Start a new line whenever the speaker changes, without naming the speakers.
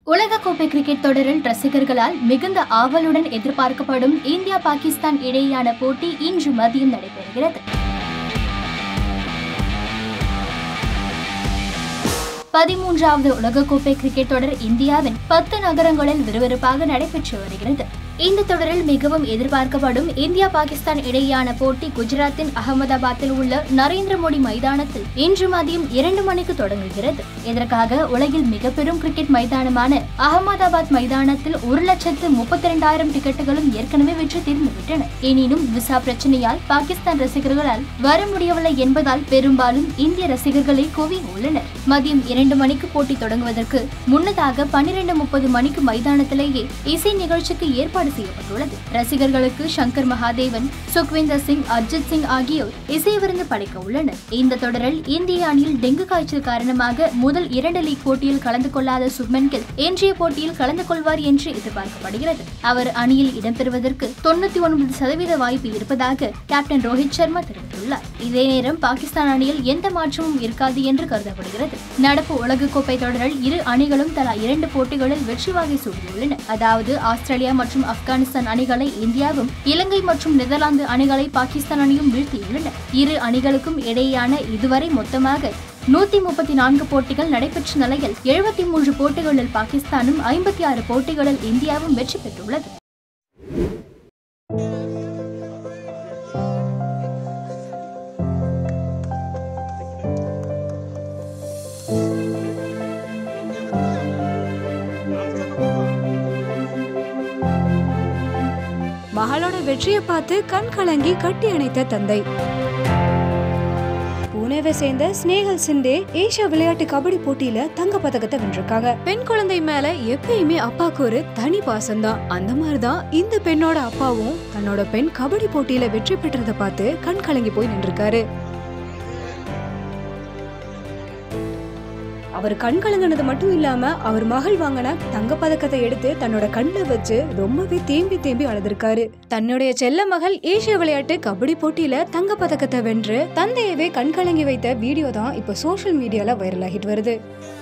உலகக்கோப்பை கிரிக்கெட் தொடரில் ரசிகர்களால் மிகுந்த ஆவலுடன் எதிர்பார்க்கப்படும் இந்தியா பாகிஸ்தான் இடையேயான போட்டி இன்று மதியம் நடைபெறுகிறது பதிமூன்றாவது உலகக்கோப்பை கிரிக்கெட் தொடர் இந்தியாவின் பத்து நகரங்களில் விறுவிறுப்பாக நடைபெற்று வருகிறது இந்த தொடரில் மிகவும் எதிர்பார்க்கப்படும் இந்தியா பாகிஸ்தான் இடையேயான போட்டி குஜராத்தின் அகமதாபாத்தில் உள்ள நரேந்திர மோடி மைதானத்தில் இன்று மதியம் இரண்டு மணிக்கு தொடங்குகிறது இதற்காக உலகில் மிக பெரும் கிரிக்கெட் மைதானமான அகமதாபாத் மைதானத்தில் ஒரு லட்சத்து முப்பத்தி இரண்டாயிரம் டிக்கெட்டுகளும் ஏற்கனவே விற்று தீர்ந்துவிட்டன எனினும் விசா பிரச்சனையால் பாகிஸ்தான் ரசிகர்களால் வர முடியவில்லை என்பதால் பெரும்பாலும் இந்திய ரசிகர்களை குவி உள்ளனர் மதியம் இரண்டு மணிக்கு போட்டி தொடங்குவதற்கு முன்னதாக பன்னிரண்டு முப்பது மணிக்கு மைதானத்திலேயே இசை நிகழ்ச்சிக்கு ஏற்பாடு செய்யப்பட்டுள்ளது ரசிகர்களுக்கு சங்கர் மகாதேவன் சுக்விந்தர் சிங் அர்ஜித் சிங் ஆகியோர் இசை விருந்து படைக்க உள்ளனர் இந்த தொடரில் இந்திய அணியில் டெங்கு காய்ச்சல் காரணமாக முதல் இரண்டு லீக் போட்டியில் கலந்து கொள்ளாத சுப்மன் கில் இன்றைய போட்டியில் கலந்து கொள்வார் என்று எதிர்பார்க்கப்படுகிறது அவர் அணியில் இடம்பெறுவதற்கு தொண்ணூத்தி ஒன்பது சதவீத வாய்ப்பு இருப்பதாக கேப்டன் ரோஹித் சர்மா தெரிவித்துள்ளார் இதே நேரம் பாகிஸ்தான் அணியில் எந்த மாற்றமும் இருக்காது என்று கருதப்படுகிறது நடப்பு உலகக்கோப்பை தொடரில் இரு அணிகளும் தலா இரண்டு போட்டிகளில் வெற்றி வாகை சூடியுள்ளன அதாவது ஆஸ்திரேலியா மற்றும் ஆப்கானிஸ்தான் அணிகளை இந்தியாவும் இலங்கை மற்றும் நெதர்லாந்து அணிகளை பாகிஸ்தான் அணியும் வீழ்த்தியுள்ளன இரு அணிகளுக்கும் இடையேயான இதுவரை மொத்தமாக நூத்தி முப்பத்தி நான்கு போட்டிகள் நடைபெற்ற நிலையில் எழுபத்தி மூன்று போட்டிகளில் பாகிஸ்தானும் ஐம்பத்தி ஆறு போட்டிகளில் இந்தியாவும் வெற்றி பெற்றுள்ளது
மகளோட வெற்றியை பார்த்து கண் கலங்கி கட்டி அணைத்த தந்தை புனேவை சேர்ந்த ஸ்னேகல் சிண்டே ஏசியா விளையாட்டு கபடி போட்டியில தங்க பதக்கத்தை வென்றிருக்காங்க பெண் குழந்தை மேல எப்பயுமே அப்பாவுக்கு ஒரு தனி பாசம்தான் அந்த மாதிரிதான் இந்த பெண்ணோட அப்பாவும் தன்னோட பெண் கபடி போட்டியில வெற்றி பெற்றதை பார்த்து கண் கலங்கி போய் நின்றுருக்காரு அவர் கண் கலங்கினது மட்டும் இல்லாம அவர் மகள் வாங்கின தங்க பதக்கத்தை எடுத்து தன்னோட கண்ணில் வச்சு ரொம்பவே தேம்பி தேம்பி அழுதுருக்காரு தன்னுடைய செல்ல மகள் ஏசிய விளையாட்டு கபடி போட்டியில தங்க பதக்கத்தை வென்று தந்தையவே கண் கலங்கி வைத்த வீடியோ தான் இப்போ சோஷியல் மீடியால வைரல் ஆகிட்டு வருது